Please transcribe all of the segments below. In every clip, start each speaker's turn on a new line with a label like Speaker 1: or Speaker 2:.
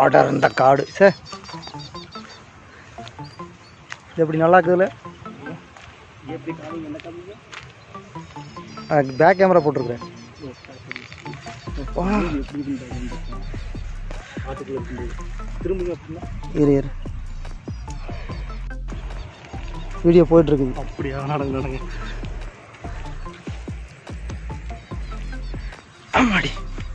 Speaker 1: அடர்ந்த காடு சே இது எப்படி நல்லா இருக்குதுல்ல
Speaker 2: எப்படி காமிங்க என்ன காமிங்க
Speaker 1: பேக் கேமரா போட்டிருக்கிறேன் வா
Speaker 2: எப்படி இருக்குன்னு ஆட்டுக்குள்ள இருக்கும்போது திரும்புங்க அப்படின்னா
Speaker 1: இரு இரு வீடியோ போயிட்டுருக்குது
Speaker 2: அப்படியா நடங்க நடங்க
Speaker 1: ஆமாடி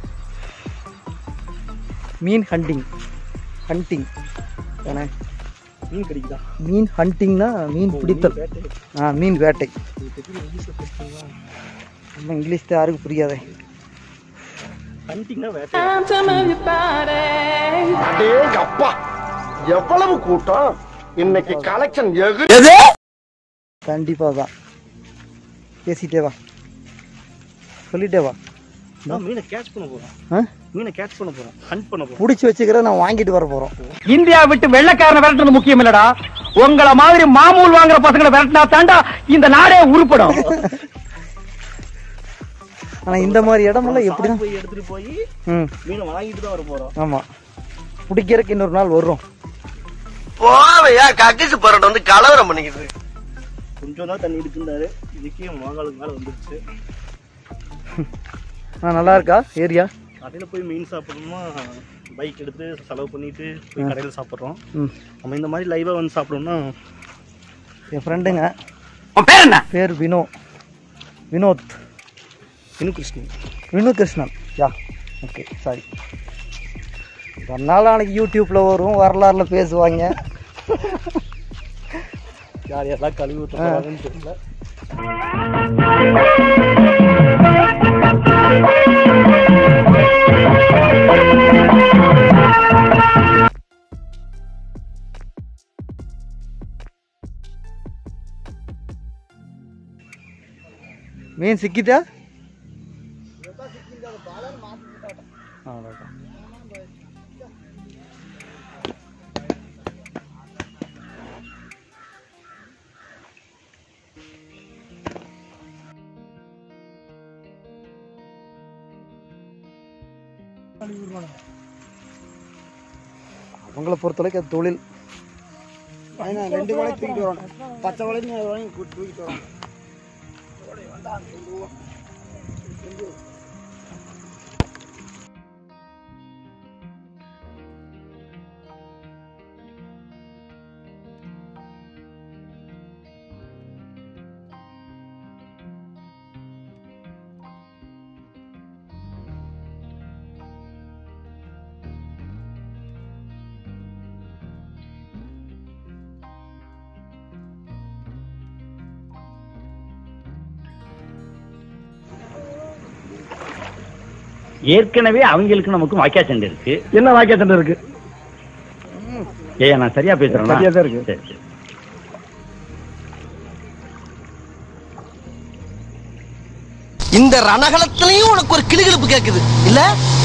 Speaker 1: மீன் ஹண்டிங் ஹண்டிங் தானே
Speaker 2: மீன் கிடைக்குதா
Speaker 1: மீன் ஹண்டிங்னா மீன் பிடித்தல்
Speaker 2: வேட்டை
Speaker 1: ஆ மீன் வேட்டை
Speaker 2: இது பற்றி இங்கிலீஷில் பேசுறீங்களா
Speaker 1: நம்ம இங்கிலீஷ் தான் யாருக்கும் புரியாதே
Speaker 2: ஹண்டிங்னா வேட்டை
Speaker 3: அடே அப்பா எவ்வளவு கூட்டம் இன்னைக்கு கலெக்ஷன் எகு
Speaker 1: கண்டிப்பாக தான் பேசிட்டே வா சொல்லிட்டே வா
Speaker 2: நான் மீனை கேட்ச் பண்ண போகிறோம்
Speaker 1: ஆ
Speaker 2: மீனை கேட்ச் பண்ண போகிறோம் ஹண்ட் பண்ண போகிறோம்
Speaker 1: பிடிச்சி வச்சுக்கிற நான் வாங்கிட்டு வர போகிறோம்
Speaker 4: இந்தியா விட்டு வெள்ளைக்காரனை விரட்டுறது முக்கியம் இல்லடா உங்கள மாதிரி மாமூல் வாங்குற பசங்களை விரட்டினா தாண்டா இந்த நாடே உருப்படும்
Speaker 1: ஆனால் இந்த மாதிரி இடமெல்லாம் எப்படி தான்
Speaker 2: போய் எடுத்துட்டு போய்
Speaker 1: ம்
Speaker 2: மீனை வாங்கிட்டு தான் வர போகிறோம்
Speaker 1: ஆமாம் பிடிக்கிறதுக்கு இன்னொரு நாள் வரும்
Speaker 3: போவையா கக்கிசு பரோட்டா வந்து கலவரம் பண்ணிக்கிட்டு இருக்கு.
Speaker 2: கொஞ்சம் தான் தண்ணி இருக்குந்தாரு இதுக்கே மாங்காலுக்கு மேலே வந்துருச்சு
Speaker 1: ஆ நல்லா இருக்கா ஏரியா
Speaker 2: கடையில் போய் மீன் சாப்பிடணுமா பைக் எடுத்து செலவு பண்ணிட்டு போய் கடையில் சாப்பிட்றோம்
Speaker 1: ம்
Speaker 2: நம்ம இந்த மாதிரி லைவாக வந்து சாப்பிட்டோம்னா
Speaker 1: என் ஃப்ரெண்டுங்க
Speaker 4: உன் பேர் என்ன
Speaker 1: பேர் வினோ வினோத்
Speaker 2: இன்னும் Krishni
Speaker 1: Vinu Krishnan yeah okay sorry ஒரு நாள் நாளைக்கு யூடியூப்பில் வரும் வரலாறுல பேசுவாங்க
Speaker 2: யார் யாரெல்லாம் கழுவி ஊற்றுறாங்கன்னு தெரியல
Speaker 1: மீன் சிக்கிட்டா அவ்வளோதான் அவங்கள பொறுத்தளவுக்கு அது தொழில் ரெண்டு வலை தூக்கிட்டு வரணும் பச்சை வலை வாங்கி தூக்கிட்டு வரணும்
Speaker 4: ஏற்கனவே அவங்களுக்கு நமக்கு வாக்கியா சண்டை இருக்கு
Speaker 1: என்ன வாக்கிய தண்டை இருக்கு
Speaker 4: ஏய் நான் சரியா பேசுறேன்
Speaker 1: சரியா தான் இருக்கு.
Speaker 4: சரி சரி
Speaker 3: இந்த ரணகலத்திலையும் உனக்கு ஒரு கிளுகிழப்பு கேக்குது இல்ல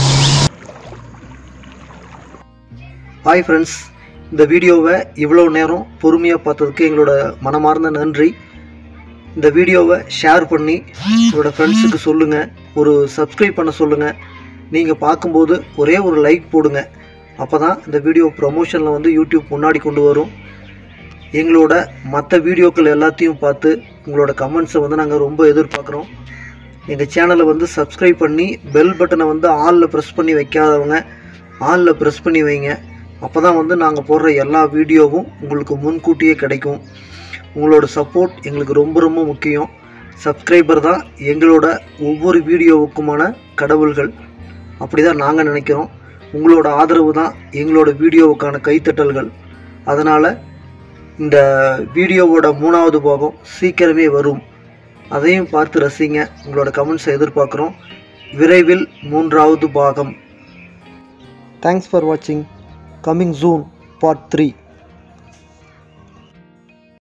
Speaker 1: ஹாய் ஃப்ரெண்ட்ஸ் இந்த வீடியோவை இவ்வளோ நேரம் பொறுமையாக பார்த்ததுக்கு எங்களோட மனமார்ந்த நன்றி இந்த வீடியோவை ஷேர் பண்ணி உங்களோட ஃப்ரெண்ட்ஸுக்கு சொல்லுங்கள் ஒரு சப்ஸ்கிரைப் பண்ண சொல்லுங்கள் நீங்கள் பார்க்கும்போது ஒரே ஒரு லைக் போடுங்க அப்போ தான் இந்த வீடியோ ப்ரமோஷனில் வந்து யூடியூப் முன்னாடி கொண்டு வரும் எங்களோட மற்ற வீடியோக்கள் எல்லாத்தையும் பார்த்து உங்களோட கமெண்ட்ஸை வந்து நாங்கள் ரொம்ப எதிர்பார்க்குறோம் எங்கள் சேனலை வந்து சப்ஸ்கிரைப் பண்ணி பெல் பட்டனை வந்து ஆலில் ப்ரெஸ் பண்ணி வைக்காதவங்க ஆலில் ப்ரெஸ் பண்ணி வைங்க அப்போ தான் வந்து நாங்கள் போடுற எல்லா வீடியோவும் உங்களுக்கு முன்கூட்டியே கிடைக்கும் உங்களோட சப்போர்ட் எங்களுக்கு ரொம்ப ரொம்ப முக்கியம் சப்ஸ்கிரைபர் தான் எங்களோட ஒவ்வொரு வீடியோவுக்குமான கடவுள்கள் அப்படி தான் நாங்கள் நினைக்கிறோம் உங்களோட ஆதரவு தான் எங்களோட வீடியோவுக்கான கைத்தட்டல்கள் அதனால் இந்த வீடியோவோட மூணாவது பாகம் சீக்கிரமே வரும் அதையும் பார்த்து ரசிங்க உங்களோட கமெண்ட்ஸை எதிர்பார்க்குறோம் விரைவில் மூன்றாவது பாகம் தேங்க்ஸ் ஃபார் வாட்சிங் கம்மிங் ஜூன் பார்ட் த்ரீ